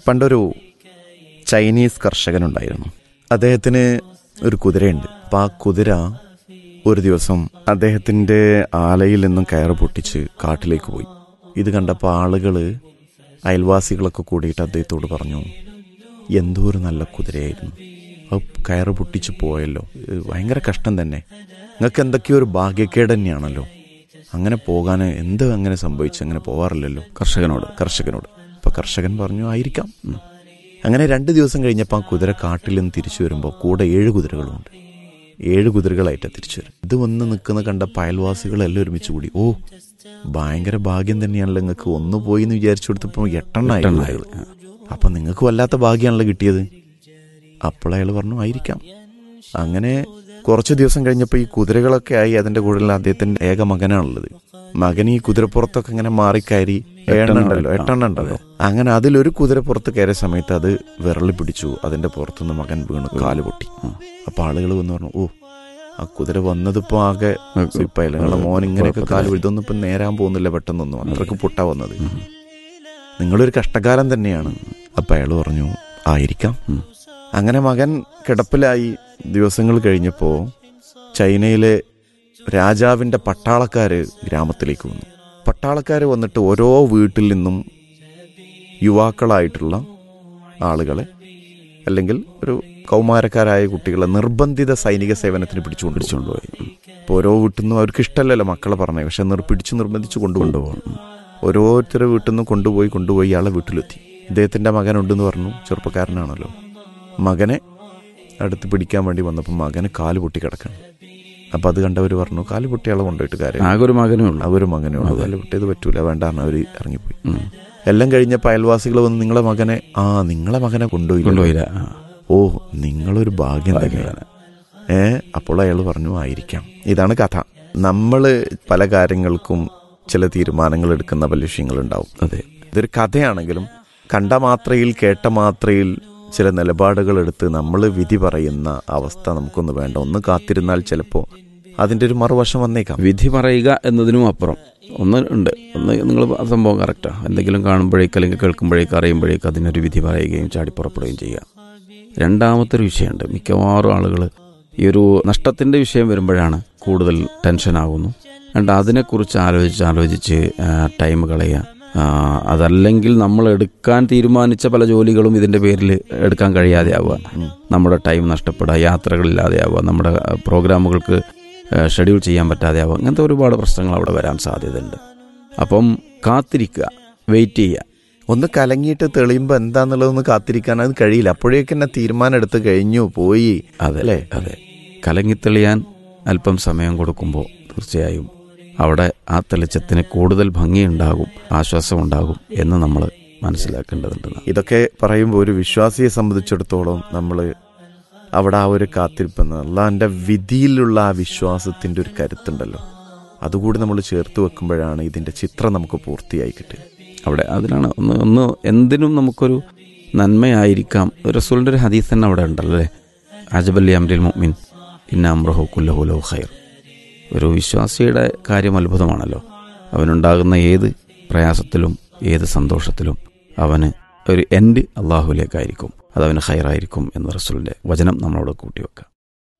പണ്ടൊരു ചൈനീസ് കർഷകനുണ്ടായിരുന്നു അദ്ദേഹത്തിന് ഒരു കുതിരയുണ്ട് അപ്പം ആ കുതിര ഒരു ദിവസം അദ്ദേഹത്തിൻ്റെ ആലയിൽ നിന്നും കയറ് പൊട്ടിച്ച് കാട്ടിലേക്ക് പോയി ഇത് കണ്ടപ്പോൾ ആളുകൾ അയൽവാസികളൊക്കെ കൂടിയിട്ട് അദ്ദേഹത്തോട് പറഞ്ഞു എന്തോ ഒരു നല്ല കുതിരയായിരുന്നു അത് കയറ് പൊട്ടിച്ച് പോയല്ലോ ഇത് ഭയങ്കര കഷ്ടം തന്നെ നിങ്ങൾക്ക് എന്തൊക്കെയോ ഒരു ഭാഗ്യക്കേട് തന്നെയാണല്ലോ അങ്ങനെ പോകാൻ എന്ത് അങ്ങനെ സംഭവിച്ചു അങ്ങനെ പോവാറില്ലല്ലോ കർഷകനോട് കർഷകനോട് അപ്പൊ കർഷകൻ പറഞ്ഞു ആയിരിക്കാം ഉം. അങ്ങനെ രണ്ട് ദിവസം കഴിഞ്ഞപ്പോൾ ആ കുതിര കാട്ടിൽ നിന്ന് തിരിച്ചു വരുമ്പോൾ കൂടെ ഏഴ് കുതിരകളുമുണ്ട് ഏഴ് കുതിരകളായിട്ടാണ് തിരിച്ചു വരും ഇത് വന്ന് നിൽക്കുന്ന കണ്ട അയൽവാസികളെല്ലാം ഒരുമിച്ച് കൂടി ഓ ഭയങ്കര ഭാഗ്യം തന്നെയാണല്ലോ നിങ്ങൾക്ക് ഒന്ന് പോയി എന്ന് വിചാരിച്ചു കൊടുത്തപ്പോൾ എട്ടെണ്ണായി എട്ടെണ്ണായി. അപ്പൊ നിങ്ങൾക്ക് വല്ലാത്ത ഭാഗ്യമാണല്ലോ കിട്ടിയത് അപ്പോൾ അയാൾ പറഞ്ഞു ആയിരിക്കാം അങ്ങനെ കുറച്ച് ദിവസം കഴിഞ്ഞപ്പോൾ ഈ കുതിരകളൊക്കെ ആയി അതിന്റെ കൂടുതൽ അദ്ദേഹത്തിന്റെ ഏക മകനാണുള്ളത് മകൻ ഈ കുതിരപ്പുറത്തൊക്കെ ഇങ്ങനെ മാറിക്കയറി ഏണ്ണുണ്ടല്ലോ എട്ടെണ്ണം ഉണ്ടല്ലോ അങ്ങനെ അതിലൊരു കുതിരപ്പുറത്ത് കയറിയ സമയത്ത് അത് വിരളി പിടിച്ചു അതിന്റെ പുറത്തുനിന്ന് മകൻ വീണ് കാല് പൊട്ടി അപ്പൊ ആളുകൾ വന്ന് പറഞ്ഞു ഓ ആ കുതിര വന്നതിപ്പോ ആകെ സിപ്പായില്ല നിങ്ങളെ മോൻ ഇങ്ങനെയൊക്കെ കാല് ഇതൊന്നും ഇപ്പൊ നേരാൻ പോകുന്നില്ല പെട്ടെന്നൊന്നും അത്രക്ക് പൊട്ടാ വന്നത് നിങ്ങളൊരു കഷ്ടകാലം തന്നെയാണ് അപ്പൊ അയാൾ പറഞ്ഞു ആയിരിക്കാം ഉം. അങ്ങനെ മകൻ കിടപ്പിലായി ദിവസങ്ങൾ കഴിഞ്ഞപ്പോ ചൈനയിലെ രാജാവിന്റെ പട്ടാളക്കാര് ഗ്രാമത്തിലേക്ക് വന്നു പട്ടാളക്കാര് വന്നിട്ട് ഓരോ വീട്ടിൽ നിന്നും യുവാക്കളായിട്ടുള്ള ആളുകളെ അല്ലെങ്കിൽ ഒരു കൗമാരക്കാരായ കുട്ടികളെ നിർബന്ധിത സൈനിക സേവനത്തിന് പിടിച്ചുകൊണ്ട് പിടിച്ചുകൊണ്ടുപോയി ഉം. ഇപ്പോൾ ഓരോ വീട്ടിൽ നിന്നും അവർക്ക് ഇഷ്ടമല്ലല്ലോ മക്കളെ പറഞ്ഞത് പക്ഷെ നിർ പിടിച്ച് നിർബന്ധിച്ച് കൊണ്ടുപോകും ഓരോരുത്തരുടെ വീട്ടിൽ നിന്നും കൊണ്ടുപോയി കൊണ്ടുപോയി ഇയാളെ വീട്ടിലെത്തി ഇദ്ദേഹത്തിന്റെ മകനുണ്ടെന്ന് പറഞ്ഞു ചെറുപ്പക്കാരനാണല്ലോ മകനെ അടുത്ത് പിടിക്കാൻ വേണ്ടി വന്നപ്പോൾ മകന് കാല് പൊട്ടി കിടക്കണം അപ്പൊ അത് കണ്ടവർ പറഞ്ഞു കാല് പൊട്ടി ആളെ കൊണ്ടുപോയിട്ട് കാര്യം ആകെ ഒരു മകനേ ഉള്ളൂ അവര് മകനെ ഉള്ളൂ കാല് പൊട്ടിയത് പറ്റൂല വേണ്ട പറഞ്ഞ് അവര് ഇറങ്ങിപ്പോയി ഉം. എല്ലാം കഴിഞ്ഞപ്പോൾ അയൽവാസികൾ വന്ന് നിങ്ങളെ മകനെ ആ നിങ്ങളെ മകനെ കൊണ്ടുപോയി കൊണ്ടുപോയില്ല ആ. ഓ നിങ്ങളൊരു ഭാഗ്യം തന്നെയാണ് ഏ അപ്പോൾ അയാൾ പറഞ്ഞു ആയിരിക്കാം ഇതാണ് കഥ നമ്മൾ പല കാര്യങ്ങൾക്കും ചില തീരുമാനങ്ങൾ എടുക്കുന്ന പല വിഷയങ്ങളുണ്ടാവും അതെ ഇതൊരു കഥയാണെങ്കിലും കണ്ട മാത്രയിൽ കേട്ട മാത്രയിൽ ചില നിലപാടുകൾ എടുത്ത് നമ്മൾ വിധി പറയുന്ന അവസ്ഥ നമുക്കൊന്ന് വേണ്ട ഒന്ന് കാത്തിരുന്നാൽ ചിലപ്പോൾ അതിൻ്റെ ഒരു മറുവശം വന്നേക്കാം വിധി പറയുക എന്നതിനും അപ്പുറം ഒന്ന് ഉണ്ട് ഒന്ന് നിങ്ങൾ സംഭവം കറക്റ്റാ എന്തെങ്കിലും കാണുമ്പോഴേക്ക് അല്ലെങ്കിൽ കേൾക്കുമ്പോഴേക്ക് അറിയുമ്പോഴേക്ക് അതിനൊരു വിധി പറയുകയും ചാടി പുറപ്പെടുകയും ചെയ്യുക രണ്ടാമത്തെ ഒരു വിഷയമുണ്ട് മിക്കവാറും ആളുകൾ ഈ ഒരു നഷ്ടത്തിന്റെ വിഷയം വരുമ്പോഴാണ് കൂടുതൽ ടെൻഷൻ ആകുന്നു രണ്ട് അതിനെക്കുറിച്ച് ആലോചിച്ച് ആലോചിച്ച് ആ, ടൈം കളയുക ആ, അതല്ലെങ്കിൽ നമ്മൾ എടുക്കാൻ തീരുമാനിച്ച പല ജോലികളും ഇതിന്റെ പേരിൽ എടുക്കാൻ കഴിയാതെ ആവുക നമ്മുടെ ടൈം നഷ്ടപ്പെടുക യാത്രകളില്ലാതെ ആവുക നമ്മുടെ ആ, പ്രോഗ്രാമുകൾക്ക് ആ, ഷെഡ്യൂൾ ചെയ്യാൻ പറ്റാതെ ആവുക അങ്ങനത്തെ ഒരുപാട് പ്രശ്നങ്ങൾ അവിടെ വരാൻ സാധ്യതയുണ്ട് അപ്പം കാത്തിരിക്കുക വെയിറ്റ് ചെയ്യുക ഒന്ന് കലങ്ങിയിട്ട് തെളിയുമ്പോൾ എന്താന്നുള്ളതൊന്ന് കാത്തിരിക്കാൻ അത് കഴിയില്ല അപ്പോഴേക്ക് തന്നെ തീരുമാനം എടുത്ത് കഴിഞ്ഞു പോയി അതെ അല്ലേ? അതെ കലങ്ങിത്തെളിയാൻ അല്പം സമയം കൊടുക്കുമ്പോൾ തീർച്ചയായും അവിടെ ആ തെളിച്ചത്തിന് കൂടുതൽ ഭംഗിയുണ്ടാകും ആശ്വാസമുണ്ടാകും എന്ന് നമ്മൾ മനസ്സിലാക്കേണ്ടതുണ്ട് ഇതൊക്കെ പറയുമ്പോൾ ഒരു വിശ്വാസിയെ സംബന്ധിച്ചിടത്തോളം നമ്മൾ അവിടെ ആ ഒരു കാത്തിരിപ്പെന്ന് അള്ളാഹിൻ്റെ വിധിയിലുള്ള ആ വിശ്വാസത്തിൻ്റെ ഒരു കരുത്തുണ്ടല്ലോ അതുകൂടി നമ്മൾ ചേർത്ത് വെക്കുമ്പോഴാണ് ഇതിൻ്റെ ചിത്രം നമുക്ക് പൂർത്തിയായി കിട്ടുക അവിടെ അതിനാണ് ഒന്ന് ഒന്ന് എന്തിനും നമുക്കൊരു നന്മയായിരിക്കാം റസൂലിൻ്റെ ഒരു ഹദീസ് തന്നെ അവിടെ ഉണ്ടല്ലോ അല്ലേ അജബല്ലി അമ്രിൽ മുഅ്മിൻ ഇന്ന അമ്രഹു കുല്ലഹു ലഹു ഖൈർ ഒരു വിശ്വാസിയുടെ കാര്യം അത്ഭുതമാണല്ലോ അവനുണ്ടാകുന്ന ഏത് പ്രയാസത്തിലും ഏത് സന്തോഷത്തിലും അവന് ഒരു എൻഡ് അള്ളാഹുലേക്കായിരിക്കും അത് അവന് ഹൈറായിരിക്കും എന്ന് റസൂലിൻ്റെ വചനം നമ്മളോട് കൂട്ടിവെക്കാം